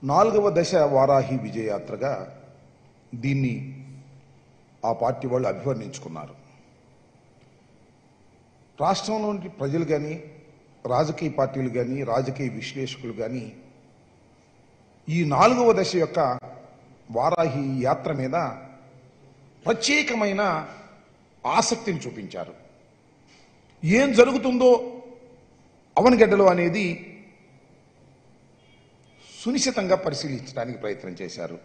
నాలుగవ దశ వారాహి విజయయాత్రగా దీన్ని ఆ పార్టీ వాళ్ళు అభివర్ణించుకున్నారు రాష్ట్రంలోని ప్రజలు కానీ రాజకీయ పార్టీలు కానీ రాజకీయ విశ్లేషకులు కానీ ఈ నాలుగవ దశ యొక్క వారాహి యాత్ర మీద ప్రత్యేకమైన ఆసక్తిని చూపించారు ఏం జరుగుతుందో అవనగడ్డలో అనేది సునిశ్చితంగా పరిశీలించడానికి ప్రయత్నం చేశారు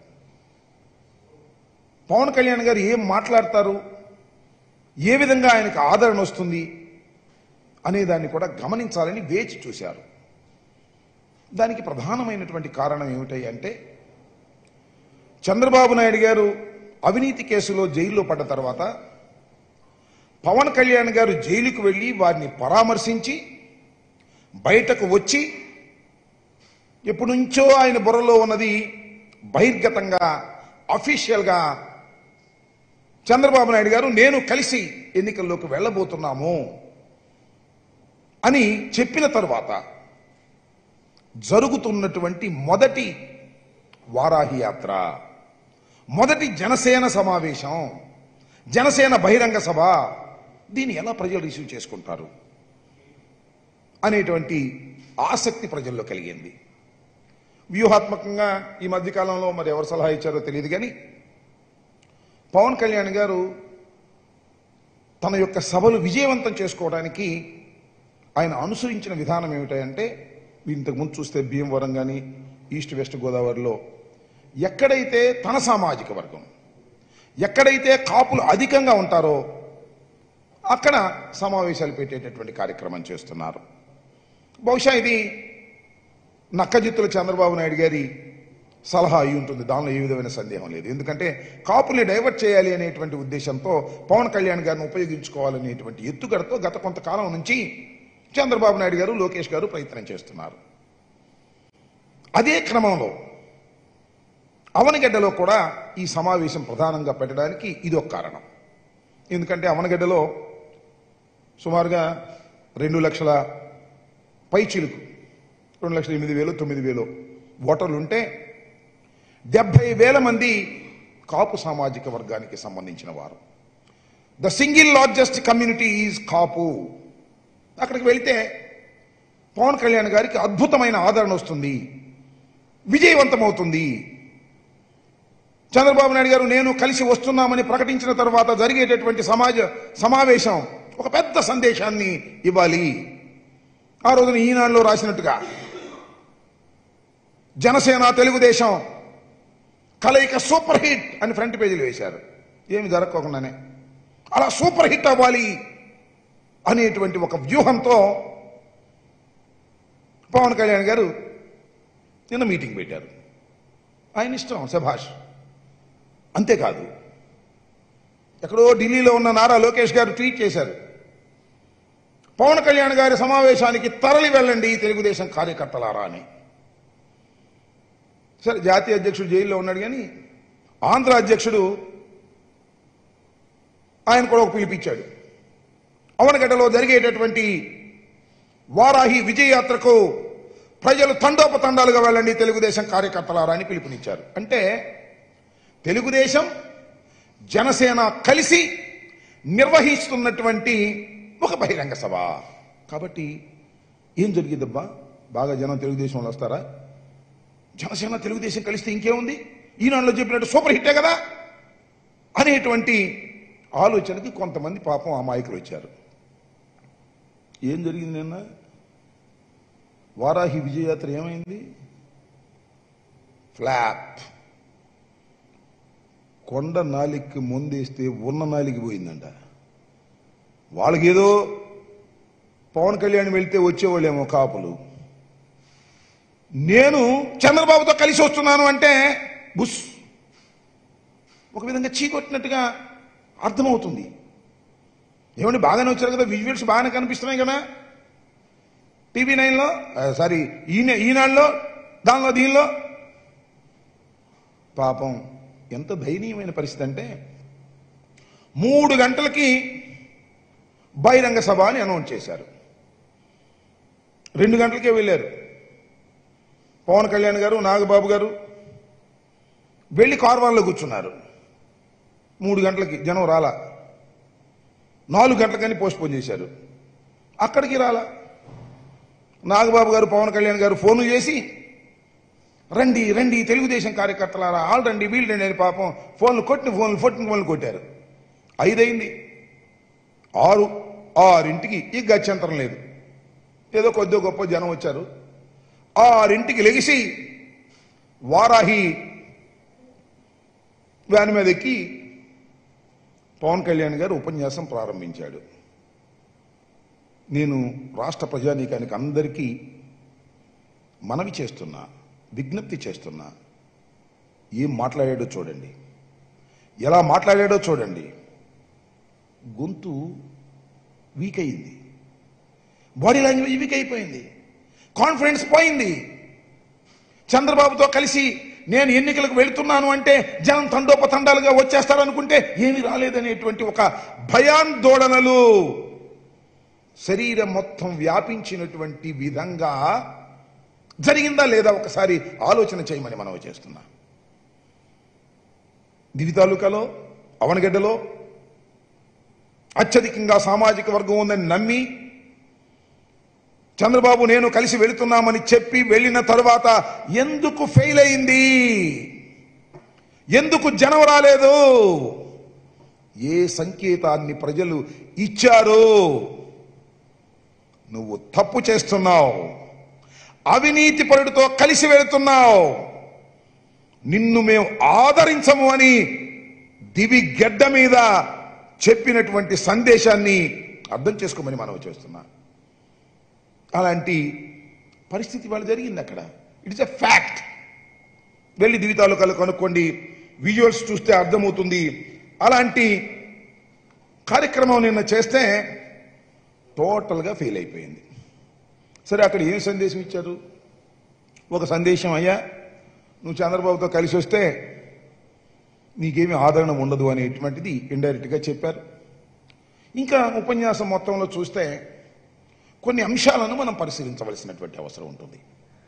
పవన్ కళ్యాణ్ గారు ఏం మాట్లాడతారు ఏ విధంగా ఆయనకు ఆదరణ వస్తుంది అనే దాన్ని కూడా గమనించాలని వేచి చూశారు దానికి ప్రధానమైనటువంటి కారణం ఏమిటి అంటే చంద్రబాబు నాయుడు గారు అవినీతి కేసులో జైల్లో పడ్డ తర్వాత పవన్ కళ్యాణ్ గారు జైలుకు వెళ్ళి వారిని పరామర్శించి బయటకు వచ్చి ఎప్పటి నుంచో ఆయన బుర్రలో ఉన్నది బహిర్గతంగా అఫీషియల్గా చంద్రబాబు నాయుడు గారు నేను కలిసి ఎన్నికల్లోకి వెళ్ళబోతున్నాము అని చెప్పిన తరువాత జరుగుతున్నటువంటి మొదటి వారాహి యాత్ర మొదటి జనసేన సమావేశం జనసేన బహిరంగ సభ దీన్ని ఎలా ప్రజలు రిసీవ్ చేసుకుంటారు అనేటువంటి ఆసక్తి ప్రజల్లో కలిగింది వ్యూహాత్మకంగా ఈ మధ్యకాలంలో మరి ఎవరు సలహా ఇచ్చారో తెలియదు కానీ పవన్ కళ్యాణ్ గారు తన యొక్క సభలు విజయవంతం చేసుకోవడానికి ఆయన అనుసరించిన విధానం ఏమిటంటే ఇంతకుముందు చూస్తే భీమవరం కానీ ఈస్ట్ వెస్ట్ గోదావరిలో ఎక్కడైతే తన సామాజిక వర్గం ఎక్కడైతే కాపులు అధికంగా ఉంటారో అక్కడ సమావేశాలు పెట్టేటటువంటి కార్యక్రమం చేస్తున్నారు బహుశా ఇది నక్కజిత్తుల చంద్రబాబు నాయుడు గారి సలహా అయి ఉంటుంది దానిలో ఏ విధమైన సందేహం లేదు ఎందుకంటే కాపుల్ని డైవర్ట్ చేయాలి అనేటువంటి ఉద్దేశంతో పవన్ కళ్యాణ్ గారిని ఉపయోగించుకోవాలనేటువంటి ఎత్తుగడతో గత కొంతకాలం నుంచి చంద్రబాబు నాయుడు గారు లోకేష్ గారు ప్రయత్నం చేస్తున్నారు అదే క్రమంలో అవనగడ్డలో కూడా ఈ సమావేశం ప్రధానంగా పెట్టడానికి ఇది ఒక కారణం ఎందుకంటే అవనగడ్డలో సుమారుగా రెండు లక్షల పైచిలుకు రెండు లక్షల ఎనిమిది వేలు తొమ్మిది వేలు ఓటర్లు ఉంటే డెబ్బై వేల మంది కాపు సామాజిక వర్గానికి సంబంధించిన వారు the single largest community is Kapu అక్కడికి వెళ్తే పవన్ కళ్యాణ్ గారికి అద్భుతమైన ఆదరణ వస్తుంది విజయవంతమవుతుంది చంద్రబాబు నాయుడు గారు నేను కలిసి వస్తున్నామని ప్రకటించిన తర్వాత జరిగేటటువంటి సమాజ సమావేశం ఒక పెద్ద సందేశాన్ని ఇవ్వాలి ఆ రోజున ఈనాడులో రాసినట్టుగా జనసేన తెలుగుదేశం కలయిక సూపర్ హిట్ అని ఫ్రంట్ పేజీలు వేశారు ఏమి జరగకోకుండానే అలా సూపర్ హిట్ అవ్వాలి అనేటువంటి ఒక వ్యూహంతో పవన్ కళ్యాణ్ గారు నిన్న మీటింగ్ పెట్టారు ఆయన ఇష్టం శభాష్ అంతేకాదు ఎక్కడో ఢిల్లీలో ఉన్న నారా లోకేష్ గారు ట్వీట్ చేశారు పవన్ కళ్యాణ్ గారి సమావేశానికి తరలి వెళ్ళండి తెలుగుదేశం కార్యకర్తలారా అని సరే జాతీయ అధ్యక్షుడు జైల్లో ఉన్నాడు కానీ ఆంధ్ర అధ్యక్షుడు ఆయన కూడా ఒక పిలిపించాడు అవనగడ్డలో జరిగేటటువంటి వారాహి విజయయాత్రకు ప్రజలు తండోపతండాలుగా వెళ్ళండి తెలుగుదేశం కార్యకర్తలారా అని పిలుపునిచ్చారు అంటే తెలుగుదేశం జనసేన కలిసి నిర్వహిస్తున్నటువంటి ఒక బహిరంగ సభ కాబట్టి ఏం జరిగిద్దబ్బా బాగా జనం తెలుగుదేశంలో వస్తారా జనసేన తెలుగుదేశం కలిస్తే ఇంకేముంది ఈనాడులో చెప్పినట్టు సూపర్ హిట్టే కదా అనేటువంటి ఆలోచనకి కొంతమంది పాపం అమాయకులు వచ్చారు ఏం జరిగింది నిన్న వారాహి విజయయాత్ర ఏమైంది ఫ్లాప్ కొండ నాలికి ముందేస్తే ఉన్న నాలికి పోయిందంట వాళ్ళకేదో పవన్ కళ్యాణ్ వెళ్తే వచ్చేవాళ్ళేమో కాపులు నేను చంద్రబాబుతో కలిసి వస్తున్నాను అంటే బుస్ ఒక విధంగా చీకొట్టినట్టుగా అర్థమవుతుంది ఏమండి బాగానే వచ్చారు కదా విజువల్స్ బాగానే కనిపిస్తున్నాయి కదా టీవీ నైన్లో సారీ ఈయన ఈనాడులో దానిలో దీనిలో పాపం ఎంత దయనీయమైన పరిస్థితి అంటే మూడు గంటలకి బహిరంగ సభ అని అనౌన్స్ చేశారు రెండు గంటలకే వెళ్ళారు పవన్ కళ్యాణ్ గారు నాగబాబు గారు వెళ్ళి కార్వాన్లో కూర్చున్నారు మూడు గంటలకి జనం రాలా నాలుగు గంటలకని పోస్ట్ పోన్ చేశారు అక్కడికి రాలా నాగబాబు గారు పవన్ కళ్యాణ్ గారు ఫోన్లు చేసి రండి రండి తెలుగుదేశం కార్యకర్తలారా ఆల్ రండి వీళ్ళు రండి అని పాపం ఫోన్లు కొట్టిన ఫోన్లు కొట్టిన ఫోన్లు కొట్టారు ఐదైంది ఆరు ఆరింటికి ఈ గత్యంతరం లేదు ఏదో కొద్దిగా గొప్ప జనం వచ్చారు ఆరింటికి లెగిసి వారాహి వ్యాన్ మీద ఎక్కి పవన్ కళ్యాణ్ గారు ఉపన్యాసం ప్రారంభించాడు నేను రాష్ట్ర ప్రజానీకానికి అందరికీ మనవి చేస్తున్నా విజ్ఞప్తి చేస్తున్నా ఏం మాట్లాడాడో చూడండి ఎలా మాట్లాడాడో చూడండి గొంతు వీక్ అయింది బాడీ లాంగ్వేజ్ వీక్ అయిపోయింది కాన్ఫిడెన్స్ పోయింది చంద్రబాబుతో కలిసి నేను ఎన్నికలకు వెళుతున్నాను అంటే జనం తండోపతండాలుగా వచ్చేస్తారు అనుకుంటే ఏమీ రాలేదనేటువంటి ఒక భయాందోళనలు శరీరం మొత్తం వ్యాపించినటువంటి విధంగా జరిగిందా లేదా ఒకసారి ఆలోచన చేయమని మనం చేస్తున్నా దివి తాలూకాలో అవనగడ్డలో అత్యధికంగా సామాజిక వర్గం ఉందని నమ్మి చంద్రబాబు నేను కలిసి వెళుతున్నామని చెప్పి వెళ్ళిన తరువాత ఎందుకు ఫెయిల్ అయింది ఎందుకు జనం రాలేదు ఏ సంకేతాన్ని ప్రజలు ఇచ్చారు నువ్వు తప్పు చేస్తున్నావు అవినీతి పరుడితో కలిసి వెళుతున్నావు నిన్ను మేము ఆదరించము అని దివి గెడ్డ మీద చెప్పినటువంటి సందేశాన్ని అర్థం చేసుకోమని మనం చేస్తున్నా అలాంటి పరిస్థితి వాళ్ళు జరిగింది అక్కడ ఇట్స్ ఎ ఫ్యాక్ట్ వెళ్ళి దివి తాలూకాలు కనుక్కోండి విజువల్స్ చూస్తే అర్థమవుతుంది అలాంటి కార్యక్రమం నిన్న చేస్తే టోటల్గా ఫెయిల్ అయిపోయింది సరే అక్కడ ఏం సందేశం ఇచ్చారు ఒక సందేశం అయ్యా నువ్వు చంద్రబాబుతో కలిసి వస్తే నీకేమీ ఆదరణ ఉండదు అనేటువంటిది ఇండైరెక్ట్గా చెప్పారు ఇంకా ఉపన్యాసం మొత్తంలో చూస్తే కొన్ని అంశాలను మనం పరిశీలించవలసినటువంటి అవసరం ఉంటుంది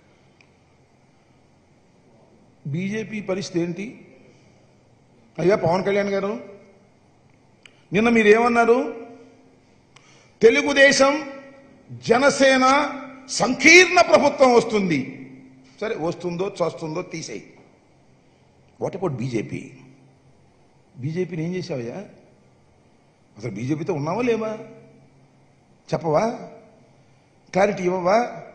బీజేపీ పరిస్థితి ఏంటి అయ్యా పవన్ కళ్యాణ్ గారు నిన్న మీరేమన్నారు తెలుగుదేశం జనసేన సంకీర్ణ ప్రభుత్వం వస్తుంది సరే వస్తుందో చస్తుందో తీసేయి వాట్ అబౌట్ బీజేపీ బీజేపీని ఏం చేసావయ్యా అసలు బీజేపీతో ఉన్నావా లేవా చెప్పవా క్లారిటీ ఇవ్వవా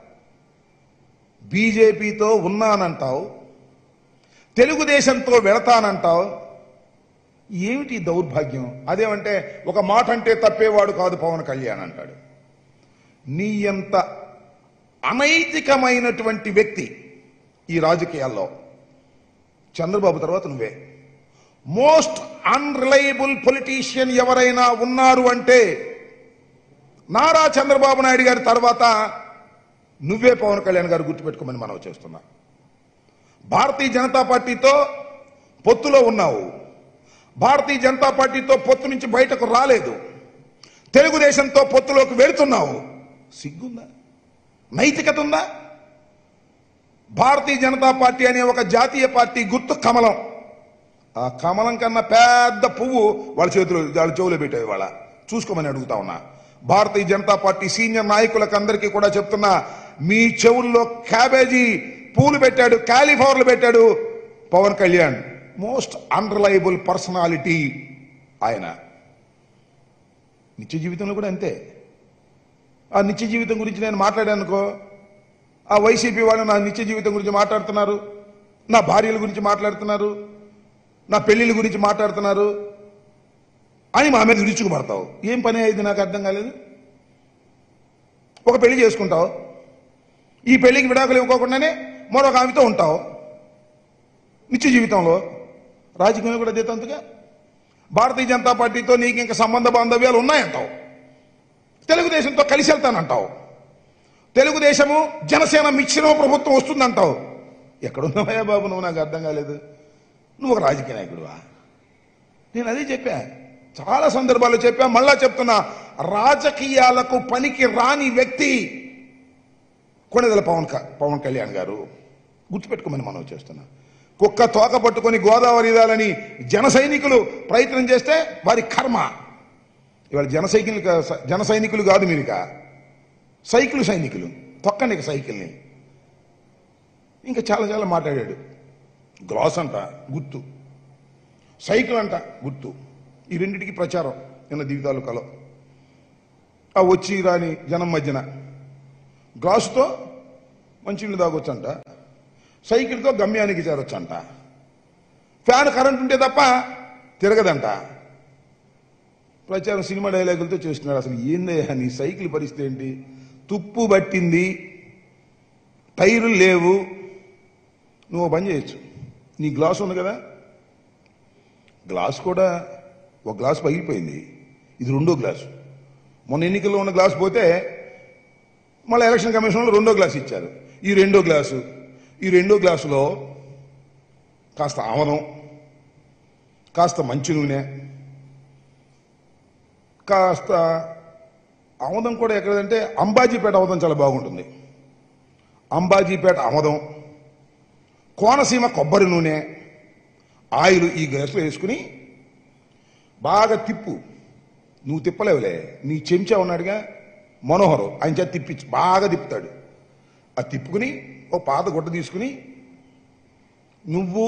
బీజేపీతో ఉన్నానంటావు తెలుగుదేశంతో వెళతానంటావు ఏమిటి ఈ దౌర్భాగ్యం అదేమంటే ఒక మాట అంటే తప్పేవాడు కాదు పవన్ కళ్యాణ్ అంటాడు నీ ఎంత అనైతికమైనటువంటి వ్యక్తి ఈ రాజకీయాల్లో చంద్రబాబు తర్వాత నువ్వే మోస్ట్ అన్రిలయబుల్ పొలిటీషియన్ ఎవరైనా ఉన్నారు అంటే నారా చంద్రబాబు నాయుడు గారి తర్వాత నువ్వే పవన్ కళ్యాణ్ గారు గుర్తుపెట్టుకోమని మనం చేస్తున్నా భారతీయ జనతా పార్టీతో పొత్తులో ఉన్నావు భారతీయ జనతా పార్టీతో పొత్తు నుంచి బయటకు రాలేదు తెలుగుదేశంతో పొత్తులోకి వెళుతున్నావు సిగ్గుందా నైతికత ఉందా భారతీయ జనతా పార్టీ అనే ఒక జాతీయ పార్టీ గుర్తు కమలం ఆ కమలం కన్నా పెద్ద పువ్వు వాళ్ళ చేతిలో వాళ్ళ చెవులో పెట్టేది వాళ్ళ చూసుకోమని అడుగుతా ఉన్నా భారతీయ జనతా పార్టీ సీనియర్ నాయకులకు అందరికీ కూడా చెప్తున్నా మీ చెవుల్లో క్యాబేజీ పూలు పెట్టాడు కాలీఫ్లవర్లు పెట్టాడు Pawan Kalyan most unreliable personality ఆయన నిత్య జీవితంలో కూడా అంతే ఆ నిత్య జీవితం గురించి నేను మాట్లాడానుకో ఆ వైసీపీ వాళ్ళు నా నిత్య జీవితం గురించి మాట్లాడుతున్నారు నా భార్యల గురించి మాట్లాడుతున్నారు నా పెళ్లిళ్ళ గురించి మాట్లాడుతున్నారు అని మా మీద విరుచుకుపడతావు ఏం పని అయింది నాకు అర్థం కాలేదు ఒక పెళ్లి చేసుకుంటావు ఈ పెళ్లికి విడాకులు ఇవ్వకోకుండానే మరొక ఆమెతో ఉంటావు నిత్య జీవితంలో రాజకీయంలో కూడా అదే తంతుగా భారతీయ జనతా పార్టీతో నీకు ఇంకా సంబంధ బాంధవ్యాలు ఉన్నాయంటావు తెలుగుదేశంతో కలిసి వెళ్తానంటావు తెలుగుదేశము జనసేన మిక్సిన ప్రభుత్వం వస్తుందంటావు ఎక్కడున్నావయ్యా బాబు నువ్వు నాకు అర్థం కాలేదు నువ్వు ఒక రాజకీయ నాయకుడువా నేను అదే చెప్పా చాలా సందర్భాల్లో చెప్పా మళ్ళా చెప్తున్నా రాజకీయాలకు పనికి రాని వ్యక్తి కొణిదల పవన్ క- పవన్ కళ్యాణ్ గారు గుర్తుపెట్టుకోమని మనం చేస్తున్నా కుక్క తోక పట్టుకొని గోదావరి ఇదాలని జన సైనికులు ప్రయత్నం చేస్తే వారి కర్మ ఇవాళ జన సైకిల్ జన సైనికులు కాదు మీరిక సైకిల్ సైనికులు తొక్కండి ఇక సైకిల్ని ఇంకా చాలా చాలా మాట్లాడాడు గ్లాస్ అంట గుర్తు సైకిల్ అంట గుర్తు ఈ రెండింటికి ప్రచారం నిన్న దివితాలూకాలో ఆ వచ్చి రాని జనం మధ్యన గ్లాసుతో మంచినీళ్ళు తాగొచ్చంట సైకిల్తో గమ్యానికి చేరొచ్చంట ఫ్యాన్ కరెంట్ ఉంటే తప్ప తిరగదంట ప్రచారం సినిమా డైలాగులతో చేస్తున్నాడు అసలు ఏందయ్యా నీ సైకిల్ పరిస్థితి ఏంటి తుప్పు పట్టింది టైర్లు లేవు నువ్వు ఓ పని చేయొచ్చు నీ గ్లాస్ ఉంది కదా గ్లాస్ కూడా ఒక గ్లాస్ పగిలిపోయింది ఇది రెండో గ్లాసు మొన్న ఎన్నికల్లో ఉన్న గ్లాస్ పోతే మళ్ళీ ఎలక్షన్ కమిషన్లో రెండో గ్లాస్ ఇచ్చారు ఈ రెండో గ్లాసు ఈ రెండో గ్లాసులో కాస్త ఆమదం కాస్త మంచి నూనె కాస్త ఆమదం కూడా ఎక్కడంటే అంబాజీపేట ఆమదం చాలా బాగుంటుంది అంబాజీపేట ఆమదం కోనసీమ కొబ్బరి నూనె ఆయిల్ ఈ గ్లాసులో వేసుకుని బాగా తిప్పు నువ్వు తిప్పలేవులే నీ చెంచా ఉన్నాడుగా మనోహరు ఆయన చేత తిప్పించి బాగా తిప్పుతాడు ఆ తిప్పుకుని ఓ పాత గుడ్డ తీసుకుని నువ్వు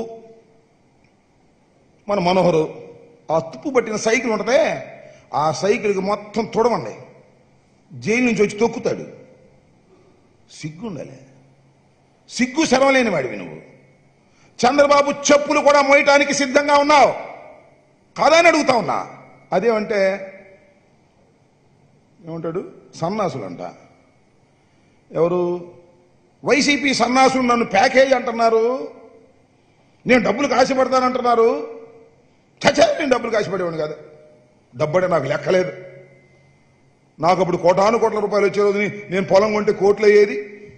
మన మనోహరు ఆ తుప్పు పట్టిన సైకిల్ ఉంటదే ఆ సైకిల్కి మొత్తం తొడవండి జైలు నుంచి వచ్చి తొక్కుతాడు సిగ్గు ఉండాలి సిగ్గు శరవలేని వాడివి నువ్వు చంద్రబాబు చెప్పులు కూడా మోయటానికి సిద్ధంగా ఉన్నావు కాదని అడుగుతా ఉన్నా అదేమంటే ఏమంటాడు సన్నాసులంట ఎవరు వైసీపీ సన్నాసులు నన్ను ప్యాకేజ్ అంటున్నారు నేను డబ్బులు కాసిపడతానంటున్నారు చచ్చా నేను డబ్బులు కాసిపడేవాడిని కాదు డబ్బడే నాకు లెక్కలేదు నాకు అప్పుడు కోటాను కోట్ల రూపాయలు వచ్చే రోజుని నేను పొలం కొంటే కోట్లు అయ్యేది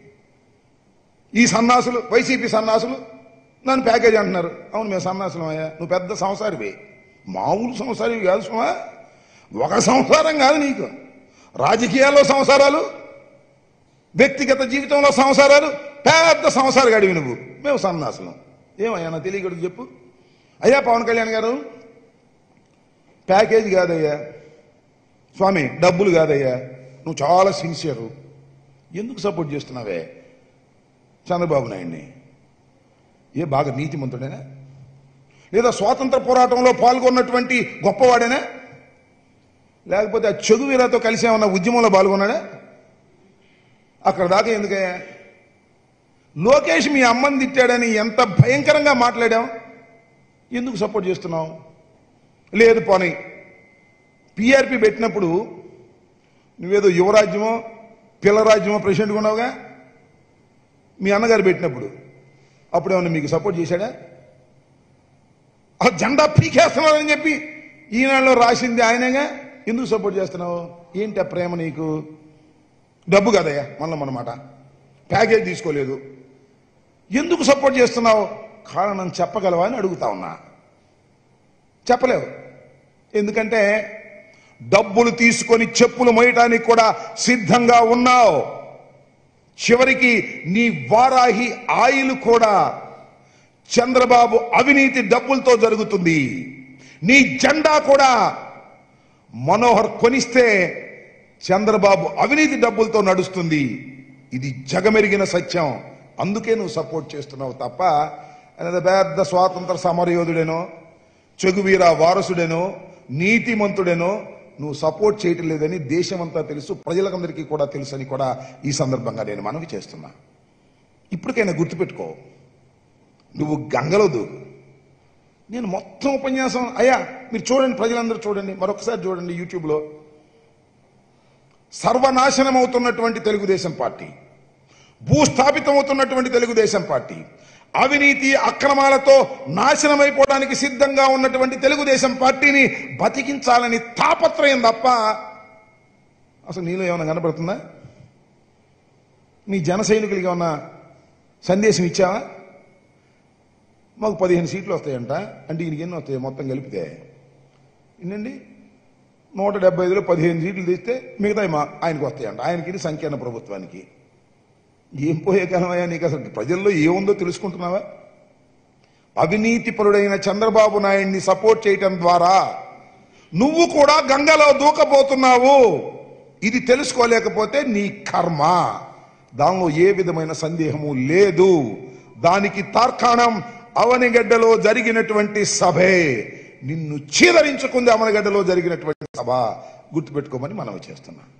ఈ సన్నాసులు వైసీపీ సన్నాసులు నన్ను ప్యాకేజ్ అంటున్నారు అవును మేము సన్నాసులం అయ్యా నువ్వు పెద్ద సంసారివి మామూలు సంసారివి కాదు సుమా ఒక సంసారం కాదు నీకు రాజకీయాల్లో సంసారాలు వ్యక్తిగత జీవితంలో సంసారాలు పెద్ద సంసార గడివి నువ్వు మేము సన్నాసులం ఏమయ్యా నా తెలియకూడదు చెప్పు అయ్యా పవన్ కళ్యాణ్ గారు ప్యాకేజ్ కాదయ్యా స్వామి డబ్బులు కాదయ్యా నువ్వు చాలా సిన్సియరు ఎందుకు సపోర్ట్ చేస్తున్నావే చంద్రబాబు నాయుడిని ఏ బాగా నీతిమంతుడేనా లేదా స్వాతంత్ర పోరాటంలో పాల్గొన్నటువంటి గొప్పవాడేనా లేకపోతే ఆ చెగువీరాతో కలిసి ఏమన్నా ఉద్యమంలో పాల్గొన్నాడా అక్కడ దాకా ఎందుకయ్యా లోకేష్ మీ అమ్మని తిట్టాడని ఎంత భయంకరంగా మాట్లాడాం ఎందుకు సపోర్ట్ చేస్తున్నావు లేదు పోనీ పిఆర్పి పెట్టినప్పుడు నువ్వేదో యువరాజ్యమో పిల్లరాజ్యమో ప్రెసిడెంట్గా ఉన్నావుగా మీ అన్నగారు పెట్టినప్పుడు అప్పుడు ఏమన్నా మీకు సపోర్ట్ చేశాడా ఆ జెండా పీకేస్తున్నారని చెప్పి ఈనాడులో రాసింది ఆయనగా ఎందుకు సపోర్ట్ చేస్తున్నావు ఏంటి ఆ ప్రేమ నీకు డబ్బు కదయ్యా మళ్ళీ మనమాట ప్యాకేజ్ తీసుకోలేదు ఎందుకు సపోర్ట్ చేస్తున్నావు కారణం చెప్పగలవా అని అడుగుతా ఉన్నా చెప్పలేవు ఎందుకంటే డబ్బులు తీసుకొని చెప్పులు మోయటానికి కూడా సిద్ధంగా ఉన్నావు చివరికి నీ వారాహి ఆయిల్ కూడా చంద్రబాబు అవినీతి డబ్బులతో జరుగుతుంది నీ జెండా కూడా మనోహర్ కొనిస్తే చంద్రబాబు అవినీతి డబ్బులతో నడుస్తుంది ఇది జగమెరిగిన సత్యం అందుకే నువ్వు సపోర్ట్ చేస్తున్నావు తప్ప ఆయన పెద్ద స్వాతంత్ర సమరయోధుడేనో చెగువీర వారసుడేనో నీతిమంతుడేనో నువ్వు సపోర్ట్ చేయటం లేదని దేశమంతా తెలుసు ప్రజలకందరికీ కూడా తెలుసు అని కూడా ఈ సందర్భంగా నేను మనవి చేస్తున్నా ఇప్పటికైనా గుర్తుపెట్టుకో నువ్వు గంగలో దూకు నేను మొత్తం ఉపన్యాసం అయ్యా మీరు చూడండి ప్రజలందరూ చూడండి మరొకసారి చూడండి యూట్యూబ్లో సర్వనాశనం అవుతున్నటువంటి తెలుగుదేశం పార్టీ భూస్థాపితం అవుతున్నటువంటి తెలుగుదేశం పార్టీ అవినీతి అక్రమాలతో నాశనమైపోవడానికి సిద్ధంగా ఉన్నటువంటి తెలుగుదేశం పార్టీని బతికించాలని తాపత్రయం తప్ప అసలు నీలో ఏమైనా కనపడుతుందా నీ జన సైనికులకి ఏమన్నా సందేశం ఇచ్చావా మాకు పదిహేను సీట్లు వస్తాయంట అంటే ఈయనకి ఎన్ని వస్తాయి మొత్తం కలిపితే ఏంటండి నూట డెబ్బై ఐదులో పదిహేను సీట్లు తీస్తే మిగతాయి మా ఆయనకు వస్తాయంట ఆయనకి ఇది సంకీర్ణ ప్రభుత్వానికి ఏం పోయే కాలమయ్యా నీకు అసలు ప్రజల్లో ఏముందో తెలుసుకుంటున్నావా అవినీతి పరుడైన చంద్రబాబు నాయుడిని సపోర్ట్ చేయటం ద్వారా నువ్వు కూడా గంగలో దూకబోతున్నావు ఇది తెలుసుకోలేకపోతే నీ కర్మ దానిలో ఏ విధమైన సందేహము లేదు దానికి తార్కాణం అవనిగడ్డలో జరిగినటువంటి సభే నిన్ను చీదరించుకుంది అవనగడ్డలో జరిగినటువంటి సభ గుర్తుపెట్టుకోమని మనం చేస్తున్నాం